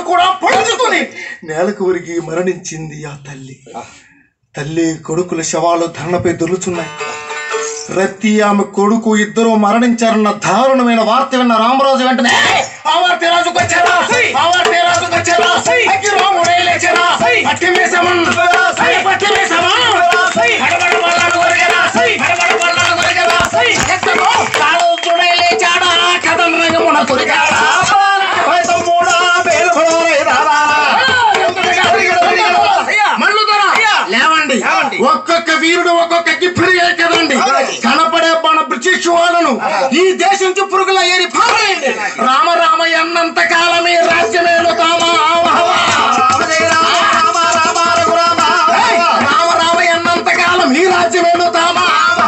కూడా పొడుచుకుని నేలకు ఒరిగి మరణించింది ఆ తల్లి తల్లి కొడుకుల శవాలు ధరణపై దొరుకుతున్నాయి రతి ఆమె కొడుకు ఇద్దరు మరణించారన్న దారుణమైన వార్త విన్న రామరాజు వెంటనే "ఏయ్! ఆ వార్త రాజుకు వచ్చారా ఆ వార్త రాజుకు వచ్చారా అగ్గి రాముడే లేచారా పట్టి మీసమన్ పట్టి మీసమన్ హడబడ బల్లాడు కొరిగరా హడబడ బల్లాడు కొరిగరా ఎత్తను రాజుడే లేచాడా కథం రంగమున కొరిగారా తమ్ముడా పేలుపడే రారా మల్లుదొర లేవండి ఒక్కొక్క వీరుడు ఒక్కొక్క గిఫ్ట్ కదండి కనపడే మన బ్రిటిష్ వాళ్ళను ఈ దేశం నుంచి పురుగుల ఏరి పారేయండి రామ రామ ఎన్నంత కాలమే రాజ్యమేలు తామా రామ రామ ఎన్నంత కాలం ఈ రాజ్యమేలు తామా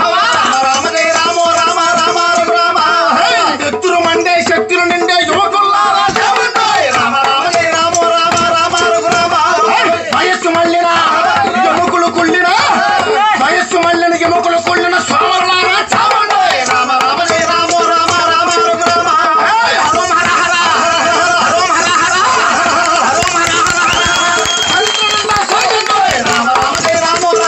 ఎత్తులు మండే శక్తులు నిండే యువకుల్లారా లేవండి. వయస్సు మళ్ళిన ఎముకలు కుళ్ళిన వయస్సు మళ్ళిన ఎముకలు కుళ్ళిన సోమరులారా చావండి ఏయ్! హరోం హర హర. హరోం హర హర. హరోం హర హర. హరిశ్చంద్రులా సోకండి.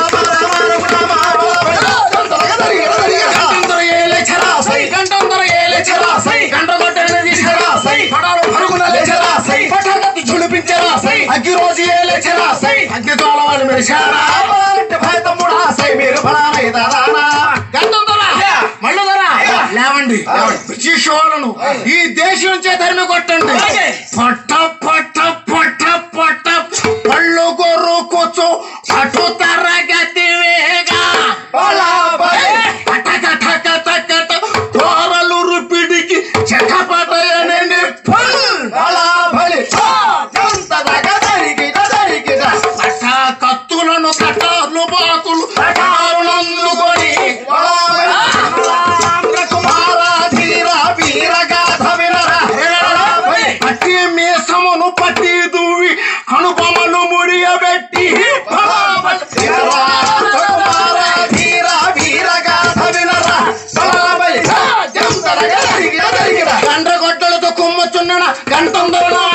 గంటందర ఏలేచెరా. గంటందర ఏలేచెరా. గంటగొట్టని తీసెరా. పడాలు పరుగున లేచెరా. పటాలెత్తి ఝుళిపించెరా. అగ్గి రోజు ఏలేచెరా. అగ్నితోలవాడు మెరిశారా. గంటందర. మళ్ళుదర. లేవండి బ్రిటిష్ వాళ్ళను ఈ దేశం నుంచే తరిమి కొట్టండి పట్ట పట్ట పట్ట పట్ట పళ్ళు గొర్రు కూర్చో అటు తరగతి వేగా తోరలు పిడికి చెక్కపటయనే కత్తులను కట్టాలు బాకులు కటారులందుకొని పట్టి మీసమును పట్టి దువ్వి కనుబొమ్మలు ముడియబెట్టి గంట గొడ్డలతో కుమ్మచున్న గంటందరణ